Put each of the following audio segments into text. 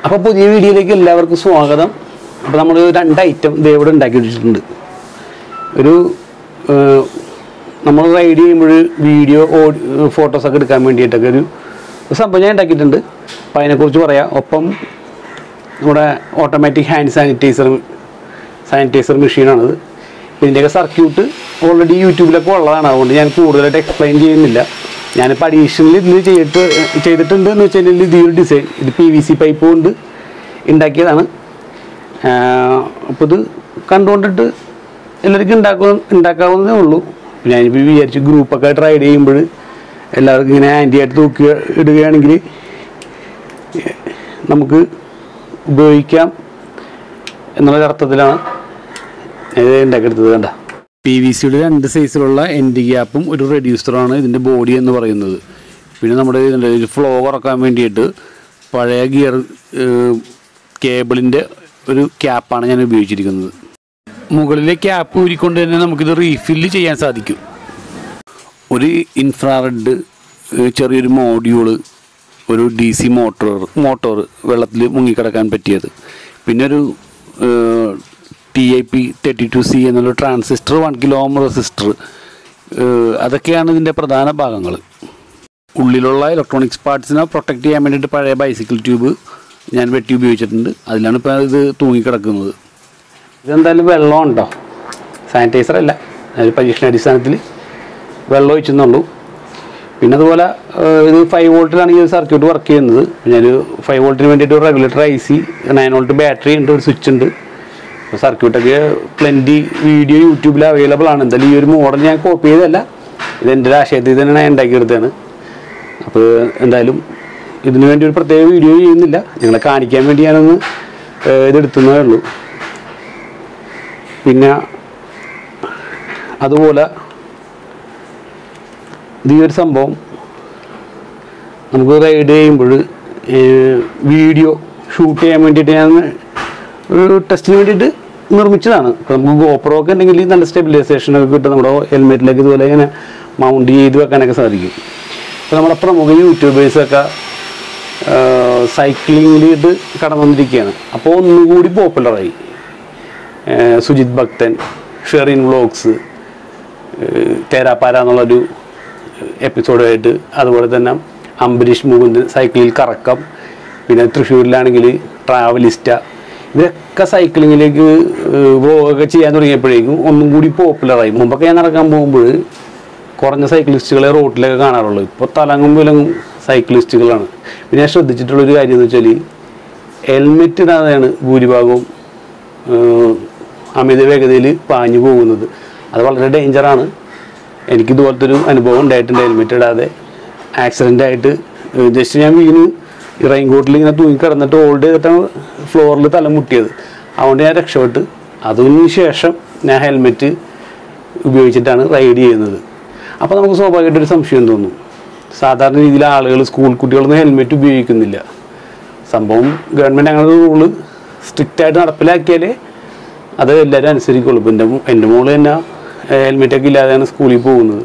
അപ്പോൾ പുതിയ വീഡിയോയിലേക്ക് എല്ലാവർക്കും സ്വാഗതം അപ്പോൾ നമ്മൾ രണ്ട് ഐറ്റം ദേ ഇവിടെ ഉണ്ടാക്കി വെച്ചിട്ടുണ്ട് ഒരു നമ്മൾ റൈഡ് ചെയ്യുമ്പോൾ വീഡിയോ ഓഡിയോ ഫോട്ടോസൊക്കെ എടുക്കാൻ വേണ്ടിയിട്ടൊക്കെ ഒരു ഒരു സംഭവം ഞാൻ ഉണ്ടാക്കിയിട്ടുണ്ട് അപ്പോൾ അതിനെക്കുറിച്ച് പറയാം ഒപ്പം നമ്മുടെ ഓട്ടോമാറ്റിക് ഹാൻഡ് സാനിറ്റൈസർ സാനിറ്റൈസർ മെഷീനാണിത് ഇതിൻ്റെയൊക്കെ സർക്യൂട്ട് ഓൾറെഡി യൂട്യൂബിലൊക്കെ ഉള്ളതാണ് അതുകൊണ്ട് ഞാൻ കൂടുതലായിട്ട് എക്സ്പ്ലെയിൻ ചെയ്യുന്നില്ല ഞാനിപ്പോൾ അഡീഷണൽ ഇതിൽ ചെയ്തിട്ട് ചെയ്തിട്ടുണ്ട് എന്ന് വെച്ച് കഴിഞ്ഞാൽ ഇത് ഈ ഒരു ഡിസൈൻ ഇത് പി വി സി പൈപ്പ് കൊണ്ട് ഉണ്ടാക്കിയതാണ് അപ്പോൾ ഇത് കണ്ടുകൊണ്ടിട്ട് എല്ലാവർക്കും ഉണ്ടാക്കുക ഉണ്ടാക്കാവുന്നതേ ഉള്ളൂ ഞാനിപ്പോൾ വിചാരിച്ചു ഗ്രൂപ്പൊക്കെ ആയിട്ട് റൈഡ് ചെയ്യുമ്പോൾ എല്ലാവർക്കും ഇങ്ങനെ ആൻറ്റി ആയിട്ട് തൂക്കി ഇടുകയാണെങ്കിൽ നമുക്ക് ഉപയോഗിക്കാം എന്നുള്ള അർത്ഥത്തിലാണ് ഇത് ഉണ്ടാക്കിയെടുത്തത് കണ്ട പി വി സിയുടെ രണ്ട് സൈസിലുള്ള എൻഡ് ഗ്യാപ്പും ഒരു റെഡ്യൂസറുമാണ് ഇതിൻ്റെ ബോഡി എന്ന് പറയുന്നത് പിന്നെ നമ്മുടെ ഇതിൻ്റെ ഒരു ഫ്ലോ കുറക്കാൻ വേണ്ടിയിട്ട് പഴയ ഗിയർ കേബിളിൻ്റെ ഒരു ക്യാപ്പാണ് ഞാൻ ഉപയോഗിച്ചിരിക്കുന്നത് മുകളിലെ ക്യാപ്പ് ഊരിക്കൊണ്ട് തന്നെ നമുക്കിത് റീഫില്ല് ചെയ്യാൻ സാധിക്കും ഒരു ഇൻഫ്രാറെഡ് ചെറിയൊരു മോഡ്യൂള് ഒരു ഡി സി മോട്ടോർ മോട്ടോർ വെള്ളത്തിൽ മുങ്ങിക്കിടക്കാൻ പറ്റിയത് പിന്നെ ഒരു T I P thirty two C എന്നുള്ള transistor one kilo ohm resistor അതൊക്കെയാണ് ഇതിൻ്റെ പ്രധാന ഭാഗങ്ങൾ ഉള്ളിലുള്ള ഇലക്ട്രോണിക്സ് പാർട്സിനെ പ്രൊട്ടക്റ്റ് ചെയ്യാൻ വേണ്ടിയിട്ട് പഴയ ബൈസിക്കിൾ ട്യൂബ് ഞാൻ വെട്ടി ഉപയോഗിച്ചിട്ടുണ്ട് അതിലാണ് ഇപ്പോൾ ഇത് തൂങ്ങിക്കിടക്കുന്നത് ഇതെന്തായാലും വെള്ളം ഉണ്ടോ സാനിറ്റൈസർ അല്ല ഒരു പരീക്ഷണാടിസ്ഥാനത്തിൽ വെള്ളം ഒഴിച്ചെന്നുള്ളൂ പിന്നെ അതുപോലെ ഏഹ്, ഇത് ഫൈവ് വോൾട്ടിലാണ് ഈ സർക്യൂട്ട് വർക്ക് ചെയ്യുന്നത് ഞാനൊരു ഫൈവ് വോൾട്ടിന് വേണ്ടിയിട്ട് ഒരു regulator I C nine volt battery ഉണ്ട് ഒരു സ്വിച്ച് ഉണ്ട് അപ്പോൾ സർക്യൂട്ടൊക്കെ പ്ലെൻറ്റി വീഡിയോ യൂട്യൂബിൽ അവൈലബിൾ ആണ് എന്തായാലും ഈ ഒരു മോഡൽ ഞാൻ കോപ്പി ചെയ്തതല്ല ഇത് എൻ്റെ ഒരു ആശയത്തിൽ തന്നെ ഞാൻ ഉണ്ടാക്കിയെടുത്തതാണ് അപ്പോൾ എന്തായാലും ഇതിനു വേണ്ടി ഒരു പ്രത്യേക വീഡിയോ ചെയ്യുന്നില്ല നിങ്ങളെ കാണിക്കാൻ വേണ്ടി ഞാനൊന്ന് ഏഹ്, ഇതെടുത്തുന്നതേ ഉള്ളൂ പിന്നെ അതുപോലെ ഇത് ഈ ഒരു സംഭവം നമുക്ക് റൈഡ് ചെയ്യുമ്പോൾ വീഡിയോ ഷൂട്ട് ചെയ്യാൻ വേണ്ടിയിട്ട് ഞാൻ ഒരു ടെസ്റ്റിന് വേണ്ടിയിട്ട് നിർമ്മിച്ചതാണ് ഇപ്പോൾ നമുക്ക് ഗോപ്രോ ഒക്കെ ഉണ്ടെങ്കിൽ നല്ല സ്റ്റെബിലൈസേഷൻ ഒക്കെ കിട്ടും നമ്മുടെ ഹെൽമെറ്റിലേക്ക് ഇതുപോലെ ഇങ്ങനെ മൗണ്ട് ചെയ്ത് വെക്കാനൊക്കെ സാധിക്കും ഇപ്പോൾ നമ്മുടെ പ്രമുഖ യൂട്യൂബേഴ്സൊക്കെ സൈക്ലിങ്ങിലിട്ട് കടന്നു വന്നിരിക്കുകയാണ് അപ്പോൾ ഒന്നുകൂടി പോപ്പുലറായി ഏഹ് സുജിത് ഭക്തൻ ഷെറിൻ വ്ളോഗ്സ് തേരാപ്പാര എന്നുള്ളൊരു എപ്പിസോഡായിട്ട് അതുപോലെ തന്നെ അംബരീഷ് മുകുന്ദൻ സൈക്കിളിൽ കറക്കം പിന്നെ തൃശ്ശൂരിലാണെങ്കിൽ ട്രാവലിസ്റ്റ ഇവരൊക്കെ സൈക്ലിങ്ങിലേക്ക് വ്ളോഗൊക്കെ ചെയ്യാൻ തുടങ്ങിയപ്പോഴേക്കും ഒന്നും കൂടി പോപ്പുലറായി മുമ്പൊക്കെ ഞാൻ നടക്കാൻ പോകുമ്പോൾ കുറഞ്ഞ സൈക്ലിസ്റ്റുകളെ റോട്ടിലൊക്കെ കാണാറുള്ളൂ ഇപ്പോൾ തലങ്ങും വിലങ്ങും സൈക്ലിസ്റ്റുകളാണ് പിന്നെ ഞാൻ ശ്രദ്ധിച്ചിട്ടുള്ളൊരു കാര്യം എന്ന് വെച്ചാൽ ഹെൽമെറ്റ് ഇടാതെയാണ് ഭൂരിഭാഗവും ഏഹ് അമിത വേഗതയിൽ പാഞ്ഞു പോകുന്നത് അത് വളരെ ഡേഞ്ചറാണ് എനിക്ക് ഇതുപോലത്തെ ഒരു അനുഭവം ഉണ്ടായിട്ടുണ്ട് ഹെൽമെറ്റ് ഇടാതെ ആക്സിഡൻ്റ് ആയിട്ട് ജസ്റ്റ് ഞാൻ വീണ് ഈ റെയിൻ കോട്ടിൽ ഇങ്ങനെ തൂങ്ങി കിടന്നിട്ട് ഹോൾഡ് ചെയ്തിട്ടാണ് ഫ്ലോറിൽ തല മുട്ടിയത് അതുകൊണ്ട് ഞാൻ രക്ഷപ്പെട്ട് അതിന് ശേഷം ഞാൻ ഹെൽമെറ്റ് ഉപയോഗിച്ചിട്ടാണ് റൈഡ് ചെയ്യുന്നത് അപ്പോൾ നമുക്ക് സ്വാഭാവികമായിട്ട് ഒരു സംശയം തോന്നും സാധാരണ രീതിയിൽ ആളുകൾ സ്കൂൾ കുട്ടികളൊന്നും ഹെൽമെറ്റ് ഉപയോഗിക്കുന്നില്ല സംഭവം ഗവൺമെൻറ് അങ്ങനെ ഒരു റൂള് സ്ട്രിക്റ്റ് ആയിട്ട് നടപ്പിലാക്കിയാലേ അത് എല്ലാവരും അനുസരിക്കുള്ളൂ ഇപ്പം എൻ്റെ മോ- എൻ്റെ മോള് തന്നെ ഹെൽമെറ്റൊക്കെ ഇല്ലാതെയാണ് സ്കൂളിൽ പോകുന്നത്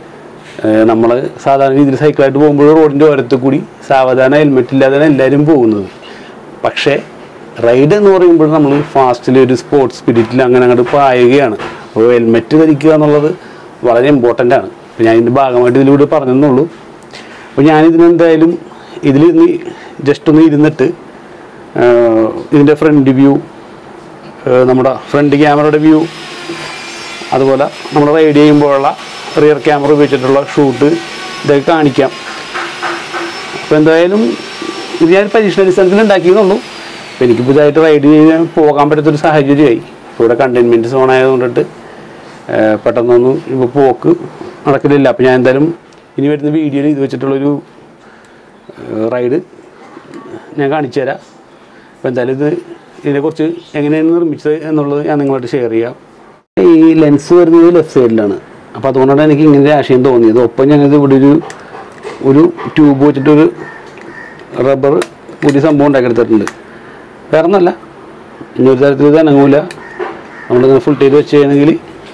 നമ്മൾ സാധാരണ രീതിയിൽ സൈക്കിളായിട്ട് പോകുമ്പോൾ റോഡിൻ്റെ ഓരത്ത് കൂടി സാവധാനം ഹെൽമെറ്റ് ഇല്ലാതെയാണ് എല്ലാവരും പോകുന്നത് പക്ഷേ റൈഡ് എന്ന് പറയുമ്പോൾ നമ്മൾ ഫാസ്റ്റിൽ ഒരു സ്പോർട്സ് സ്പിരിറ്റിൽ അങ്ങനെ അങ്ങോട്ട് പായുകയാണ് അപ്പോൾ ഹെൽമെറ്റ് ധരിക്കുക എന്നുള്ളത് വളരെ ഇമ്പോർട്ടൻ്റ് ആണ് അപ്പോൾ ഞാൻ ഇതിൻ്റെ ഭാഗമായിട്ട് ഇതിലൂടെ പറഞ്ഞെന്നുള്ളൂ അപ്പോൾ ഞാനിതിനെന്തായാലും ഇതിൽ ഇന്ന് ജസ്റ്റ് ഒന്ന് ഇരുന്നിട്ട് ആഹ്, ഇതിൻ്റെ ഫ്രണ്ട് വ്യൂ നമ്മുടെ ഫ്രണ്ട് ക്യാമറയുടെ വ്യൂ അതുപോലെ നമ്മൾ റൈഡ് ചെയ്യുമ്പോഴുള്ള റിയർ ക്യാമറ ഉപയോഗിച്ചിട്ടുള്ള ഷൂട്ട് ഇതൊക്കെ കാണിക്കാം അപ്പോൾ എന്തായാലും ഇത് ഞാൻ പരീക്ഷണാടിസ്ഥാനത്തിൽ ഉണ്ടാക്കിയെന്നുള്ളൂ അപ്പോൾ എനിക്ക് പുതുതായിട്ട് റൈഡ് ചെയ്യാൻ പോകാൻ പറ്റാത്തൊരു സാഹചര്യമായി ഇപ്പോൾ ഇവിടെ കണ്ടെയ്ൻമെൻറ്റ് സോൺ ആയതുകൊണ്ടിട്ട് ഏഹ്, പെട്ടെന്നൊന്നും ഇപ്പോൾ പോക്ക് നടക്കലില്ല അപ്പോൾ ഞാൻ എന്തായാലും ഇനി വരുന്ന വീഡിയോയിൽ ഇത് വെച്ചിട്ടുള്ളൊരു ഏഹ്, റൈഡ് ഞാൻ കാണിച്ചു തരാം അപ്പോൾ എന്തായാലും ഇത് ഇതിനെക്കുറിച്ച് എങ്ങനെയാണ് നിർമ്മിച്ചത് എന്നുള്ളത് ഞാൻ നിങ്ങളായിട്ട് ഷെയർ ചെയ്യാം ഈ ലെൻസ് വരുന്നത് ലെഫ്റ്റ് സൈഡിലാണ് അപ്പോൾ അതുകൊണ്ടാണ് എനിക്ക് ഇങ്ങനെ ഒരു ആശയം തോന്നിയത് ഒപ്പം ഞങ്ങൾക്ക് ഇവിടെ ഒരു ഒരു ട്യൂബ് വെച്ചിട്ടൊരു റബ്ബർ പുതിയ സംഭവം ഉണ്ടാക്കിയെടുത്തിട്ടുണ്ട് വേറെ ഒന്നല്ല ഇനി ഒരു തരത്തിൽ ഇത് അനങ്ങൂല നമ്മളിങ്ങനെ ഫുൾ ചെയ്ത് വെച്ച് കഴിഞ്ഞെങ്കിൽ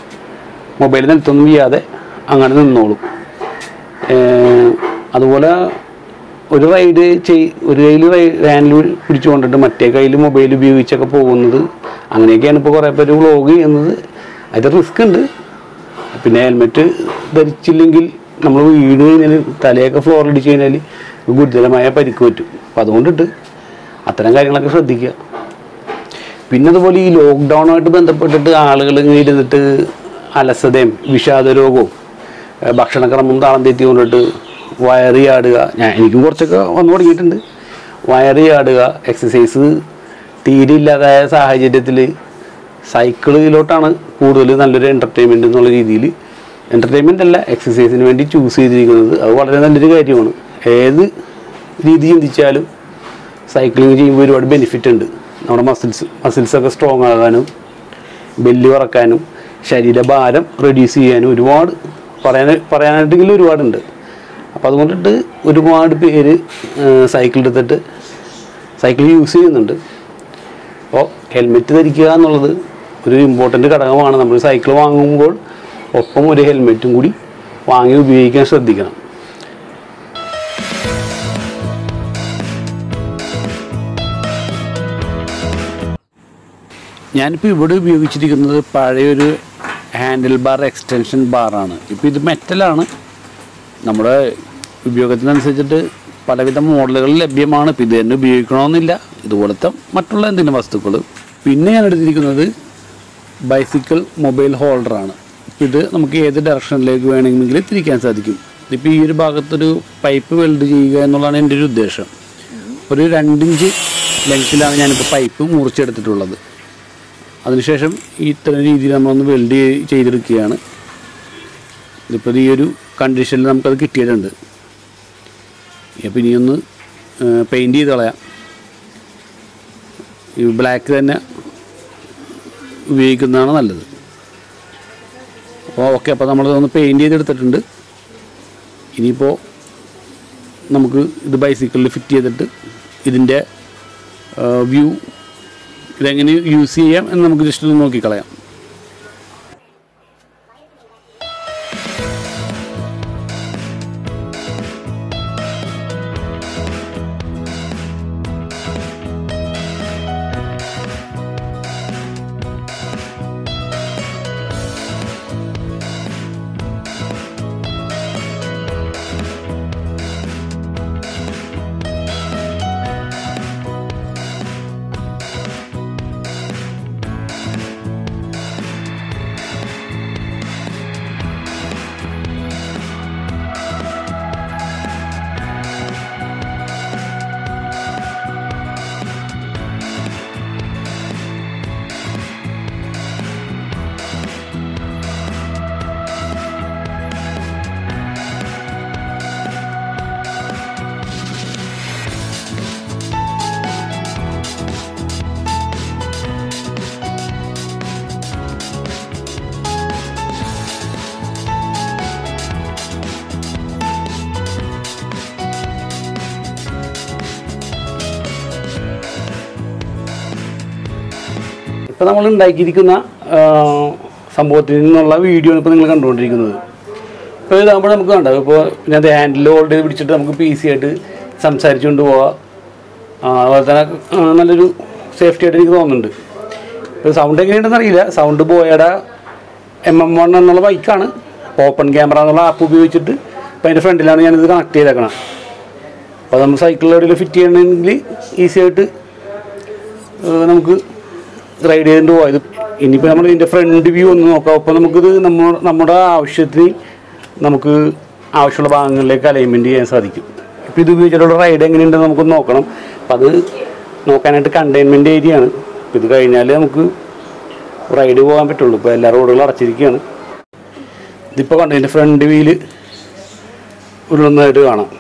മൊബൈൽ നിലത്തൊന്നും ചെയ്യാതെ അങ്ങനെ നിന്നോളും ഏഹ് അതുപോലെ ഒരു റൈഡ് ചെയ് ഒരു കയ്യിൽ ഹാൻഡിൽ പിടിച്ചുകൊണ്ടിട്ട് മറ്റേ കയ്യിൽ മൊബൈൽ ഉപയോഗിച്ചൊക്കെ പോകുന്നത് അങ്ങനെയൊക്കെയാണ് ഇപ്പോൾ കുറേ പേര് വ്ളോഗ് ചെയ്യുന്നത് അതിൽ റിസ്ക് ഉണ്ട് പിന്നെ ഹെൽമെറ്റ് ധരിച്ചില്ലെങ്കിൽ നമ്മൾ വീണ് കഴിഞ്ഞാൽ തലയൊക്കെ ഫ്ലോറിടിച്ച് കഴിഞ്ഞാൽ ഗുരുതരമായ പരിക്ക് പറ്റും അപ്പം അതുകൊണ്ടിട്ട് അത്തരം കാര്യങ്ങളൊക്കെ ശ്രദ്ധിക്കുക പിന്നെ അതുപോലെ ഈ ലോക്ക്ഡൗണുമായിട്ട് ബന്ധപ്പെട്ടിട്ട് ആളുകൾ ഇങ്ങനെ ഇരുന്നിട്ട് അലസതയും വിഷാദരോഗവും ഏഹ് ഭക്ഷണക്രമം താളം തെറ്റി കൊണ്ടിട്ട് വയറി ആടുക ഞാൻ എനിക്കും കുറച്ചൊക്കെ വന്നു തുടങ്ങിയിട്ടുണ്ട് വയറി ആടുക എക്സസൈസ് തീരെ ഇല്ലാതായ സാഹചര്യത്തിൽ സൈക്കിളിലോട്ടാണ് കൂടുതൽ നല്ലൊരു എൻ്റർടൈൻമെൻറ്റ് എന്നുള്ള രീതിയിൽ എൻ്റർടൈൻമെൻ്റ് അല്ല എക്സസൈസിന് വേണ്ടി ചൂസ് ചെയ്തിരിക്കുന്നത് അത് വളരെ നല്ലൊരു കാര്യമാണ് ഏത് രീതി ചിന്തിച്ചാലും സൈക്ലിംഗ് ചെയ്യുമ്പോൾ ഒരുപാട് ബെനിഫിറ്റ് ഉണ്ട് നമ്മുടെ മസിൽസ് മസിൽസൊക്കെ സ്ട്രോങ് ആകാനും ബെല്ല് കുറക്കാനും ശരീരഭാരം റെഡ്യൂസ് ചെയ്യാനും ഒരുപാട് പറയാൻ പറയാനായിട്ടെങ്കിലും ഒരുപാടുണ്ട് അപ്പോൾ അതുകൊണ്ടിട്ട് ഒരുപാട് പേര് സൈക്കിൾ എടുത്തിട്ട് സൈക്കിൾ യൂസ് ചെയ്യുന്നുണ്ട് അപ്പോൾ ഹെൽമെറ്റ് ധരിക്കുക എന്നുള്ളത് ഒരു ഇമ്പോർട്ടൻ്റ് ഘടകമാണ് നമ്മൾ സൈക്കിൾ വാങ്ങുമ്പോൾ ഒപ്പം ഒരു ഹെൽമെറ്റും കൂടി വാങ്ങി ഉപയോഗിക്കാൻ ശ്രദ്ധിക്കണം ഞാനിപ്പോൾ ഇവിടെ ഉപയോഗിച്ചിരിക്കുന്നത് പഴയൊരു ഹാൻഡിൽ ബാർ എക്സ്റ്റൻഷൻ ബാറാണ് ഇപ്പോൾ ഇത് മെറ്റലാണ് നമ്മുടെ ഉപയോഗത്തിനനുസരിച്ചിട്ട് പലവിധ മോഡലുകൾ ലഭ്യമാണ് ഇപ്പോൾ ഇത് തന്നെ ഉപയോഗിക്കണമെന്നില്ല ഇതുപോലത്തെ മറ്റുള്ള എന്തെങ്കിലും വസ്തുക്കൾ പിന്നെ ഞാൻ എടുത്തിരിക്കുന്നത് ബൈസിക്കിൾ മൊബൈൽ ഹോൾഡറാണ് ഇപ്പോൾ ഇത് നമുക്ക് ഏത് ഡയറക്ഷനിലേക്ക് വേണമെങ്കിൽ തിരിക്കാൻ സാധിക്കും ഇപ്പോൾ ഈ ഒരു ഭാഗത്തൊരു പൈപ്പ് വെൽഡ് ചെയ്യുക എന്നുള്ളതാണ് എൻ്റെ ഒരു ഉദ്ദേശം ഒരു രണ്ടിഞ്ച് ലെങ്ത്തിലാണ് ഞാനിപ്പോൾ പൈപ്പ് മുറിച്ചെടുത്തിട്ടുള്ളത് അതിനുശേഷം ഈ ഇത്തരം രീതിയിൽ നമ്മളൊന്ന് വെൽഡ് ചെയ്- ചെയ്തെടുക്കുകയാണ് ഇതിപ്പോൾ ഈ ഒരു കണ്ടീഷനിൽ നമുക്കത് കിട്ടിയിട്ടുണ്ട് അപ്പോൾ ഇനിയൊന്ന് പെയിൻറ് ചെയ്ത് കളയാം ഈ ബ്ലാക്ക് തന്നെ ഉപയോഗിക്കുന്നതാണ് നല്ലത് അപ്പോൾ ഓക്കെ അപ്പോൾ നമ്മളതൊന്ന് പെയിൻറ് ചെയ്തെടുത്തിട്ടുണ്ട് ഇനിയിപ്പോൾ നമുക്ക് ഇത് ബൈസിക്കിളിൽ ഫിറ്റ് ചെയ്തിട്ട് ഇതിൻ്റെ വ്യൂ ഇതെങ്ങനെ യൂസ് ചെയ്യാം എന്ന് നമുക്ക് ജസ്റ്റ് ഒന്ന് നോക്കിക്കളയാം ഇപ്പോൾ നമ്മൾ ഉണ്ടാക്കിയിരിക്കുന്ന ആ, സംഭവത്തിൽ നിന്നുള്ള വീഡിയോ ആണ് ഇപ്പോൾ നിങ്ങൾ കണ്ടുകൊണ്ടിരിക്കുന്നത് ഇപ്പോൾ ഇതാകുമ്പോൾ നമുക്ക് കണ്ടാവും ഇപ്പോൾ പിന്നെ അത് ഹാൻഡിൽ ഹോൾഡ് ചെയ്ത് പിടിച്ചിട്ട് നമുക്ക് പി സി ആയിട്ട് സംസാരിച്ചുകൊണ്ട് പോവാം ആ, അതുപോലെ തന്നെ ആ, നല്ലൊരു സേഫ്റ്റി ആയിട്ട് എനിക്ക് തോന്നുന്നുണ്ട് ഇപ്പോൾ സൗണ്ട് എങ്ങനെയുണ്ടെന്ന് അറിയില്ല സൗണ്ട് ബോയയുടെ എം എം വൺ എന്നുള്ള ബൈക്കാണ് ഓപ്പൺ ക്യാമറ എന്നുള്ള ആപ്പ് ഉപയോഗിച്ചിട്ട് ഇപ്പോൾ അതിൻ്റെ ഫ്രണ്ടിലാണ് ഞാനിത് കണക്ട് ചെയ്തേക്കണം അപ്പോൾ നമ്മൾ സൈക്കിളിൽ എവിടെയെങ്കിലും ഫിറ്റ് ചെയ്യണമെങ്കിൽ ഈസി ആയിട്ട് ഏഹ് നമുക്ക് റൈഡ് ചെയ്തിട്ട് പോയത് ഇനിയിപ്പോൾ നമ്മൾ ഇതിൻ്റെ ഫ്രണ്ട് വ്യൂ ഒന്ന് നോക്കാം അപ്പോൾ നമുക്കിത് നമ്മ നമ്മുടെ ആവശ്യത്തിന് നമുക്ക് ആവശ്യമുള്ള ഭാഗങ്ങളിലേക്ക് അലൈൻമെൻറ്റ് ചെയ്യാൻ സാധിക്കും ഇപ്പോൾ ഇത് ഉപയോഗിച്ചിട്ടുള്ള റൈഡ് എങ്ങനെയുണ്ടെന്ന് നമുക്കൊന്ന് നോക്കണം അപ്പം അത് നോക്കാനായിട്ട് കണ്ടെയ്ൻമെൻറ്റ് ഏരിയ ആണ് അപ്പോൾ ഇത് കഴിഞ്ഞാൽ നമുക്ക് റൈഡ് പോകാൻ പറ്റുള്ളൂ ഇപ്പോൾ എല്ലാ റോഡുകളും അടച്ചിരിക്കുകയാണ് ഇതിപ്പോൾ കണ്ടു ഇതിൻ്റെ ഫ്രണ്ട് വീല് ഉരുളുന്നതായിട്ട് കാണാം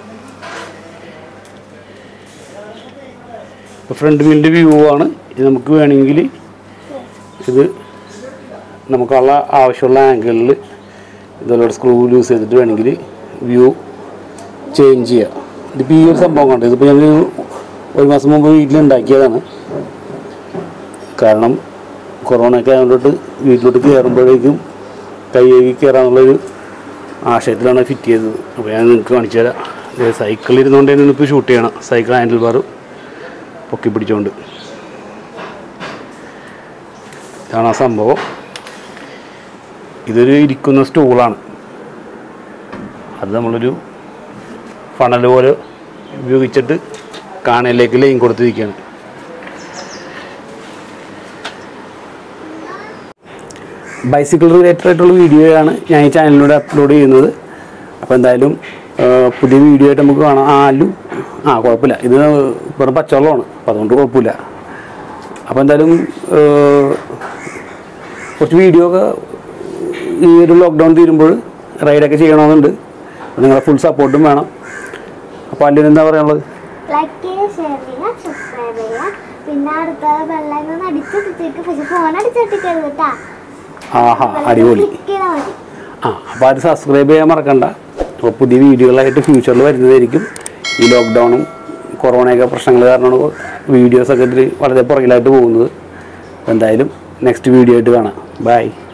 ഇപ്പോൾ ഫ്രണ്ട് വീലിൻ്റെ വ്യൂ ആണ് ഇത് നമുക്ക് വേണമെങ്കിൽ ഇത് നമുക്കുള്ള ആവശ്യമുള്ള ആംഗിളിൽ ഇതുപോലെ സ്ക്രൂ യൂസ് ചെയ്തിട്ട് വേണമെങ്കിൽ വ്യൂ ചേഞ്ച് ചെയ്യാം ഇതിപ്പോൾ ഈ ഒരു സംഭവം കണ്ടു ഇതിപ്പോൾ ഞാൻ ഒരു മാസം മുമ്പ് വീട്ടിലുണ്ടാക്കിയതാണ് കാരണം കൊറോണ ഒക്കെ ആയതുകൊണ്ടിട്ട് വീട്ടിലോട്ട് കയറുമ്പോഴേക്കും കൈ കഴുകി കയറാന്നുള്ളൊരു ആശയത്തിലാണ് ഫിറ്റ് ചെയ്തത് അപ്പോൾ ഞാൻ നിങ്ങൾക്ക് കാണിച്ചു തരാം സൈക്കിൾ ഇരുന്നുകൊണ്ട് തന്നെ ഇപ്പോൾ ഷൂട്ട് ചെയ്യണം സൈക്കിൾ ഹാൻഡിൽ ബാർ പൊക്കി പിടിച്ചുകൊണ്ട് ഇതാണ് ആ സംഭവം ഇതൊരു ഇരിക്കുന്ന സ്റ്റൂളാണ് അത് നമ്മളൊരു ഫണൽ പോലെ ഉപയോഗിച്ചിട്ട് കാണയിലേക്ക് ലൈൻ കൊടുത്തിരിക്കുകയാണ് ബൈസിക്കിൾ റിലേറ്റഡ് ആയിട്ടുള്ള വീഡിയോയാണ് ഞാൻ ഈ ചാനലിലൂടെ അപ്ലോഡ് ചെയ്യുന്നത് അപ്പോൾ എന്തായാലും ആ, പുതിയ വീഡിയോ ആയിട്ട് നമുക്ക് കാണാം ആ അല്ലു ആ കുഴപ്പമില്ല ഇത് വെറും പച്ചവെള്ളമാണ് അപ്പോൾ അതുകൊണ്ട് കുഴപ്പമില്ല അപ്പോൾ എന്തായാലും ആ, കുറച്ച് വീഡിയോ ഒക്കെ ഈ ഒരു ലോക്ക്ഡൗൺ തീരുമ്പോൾ റൈഡൊക്കെ ചെയ്യണമെന്നുണ്ട് അപ്പോൾ നിങ്ങളുടെ ഫുൾ സപ്പോർട്ടും വേണം അപ്പോൾ അല്ലിന് എന്താ പറയാനുള്ളത് ലൈക്ക് ചെയ്യുക ഷെയർ ചെയ്യുക സബ്സ്ക്രൈബ് ചെയ്യുക പിന്നെ അടുത്ത വെള്ളം അടിച്ചെടുത്തേക്ക് പക്ഷെ ഫോൺ അടിച്ചെട്ടിക്കരുത് കേട്ടാ ആഹാ അടിപൊളി ക്ലിക്ക് ചെയ്താൽ മതി ആ അപ്പോൾ അത് സബ്സ്ക്രൈബ് ചെയ്യാൻ മറക്കണ്ട അപ്പോൾ പുതിയ വീഡിയോകളായിട്ട് ഫ്യൂച്ചറിൽ വരുന്നതായിരിക്കും ഈ ലോക്ക്ഡൗണും കൊറോണയൊക്കെ പ്രശ്നങ്ങൾ കാരണമാണ് വീഡിയോസൊക്കെ ഇതിൽ വളരെ പുറകിലായിട്ട് പോകുന്നത് അപ്പോൾ എന്തായാലും നെക്സ്റ്റ് വീഡിയോ ആയിട്ട് കാണാം ബൈ